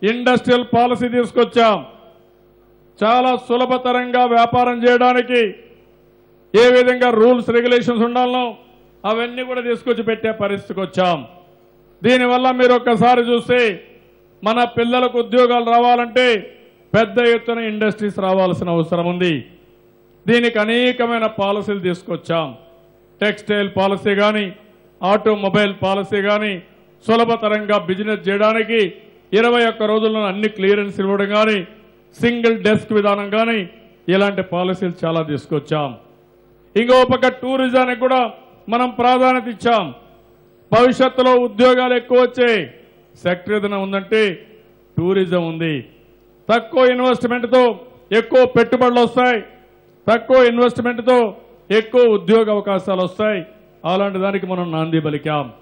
industrial policy తీసుకొచ్చాం చాలా సులభతరంగా వ్యాపారం చేయడానికి ఏ విధంగా రూల్స్ రెగ్యులేషన్స్ ఉండాలనో అవన్నీ కూడా తీసుకొచ్చి పెట్టే పరిస్థితికి వచ్చాం దీనివల్ల మీరు ఒక్కసారి చూస్తే మన పిల్లలకు ఉద్యోగాలు రావాలంటే పెద్ద ఎత్తున ఇండస్ట్రీస్ రావాల్సిన అవసరం ఉంది దీనికి అనేకమైన పాలసీలు తీసుకొచ్చాం టెక్స్టైల్ పాలసీ కానీ ఆటోమొబైల్ పాలసీ కానీ సులభతరంగా బిజినెస్ చేయడానికి ఇరవై ఒక్క రోజుల్లో అన్ని క్లియరెన్స్ ఇవ్వడం కానీ సింగిల్ డెస్క్ విధానం కానీ ఇలాంటి పాలసీలు చాలా తీసుకొచ్చాం ఇంకో పక్క టూరిజానికి కూడా మనం ప్రాధాన్యత ఇచ్చాం భవిష్యత్తులో ఉద్యోగాలు ఎక్కువ వచ్చే సెక్టర్ ఏదైనా ఉందంటే టూరిజం ఉంది తక్కువ ఇన్వెస్ట్మెంట్తో ఎక్కువ పెట్టుబడులు వస్తాయి తక్కువ ఇన్వెస్ట్మెంట్తో ఎక్కువ ఉద్యోగ అవకాశాలు వస్తాయి అలాంటి దానికి మనం నాంది పలికాం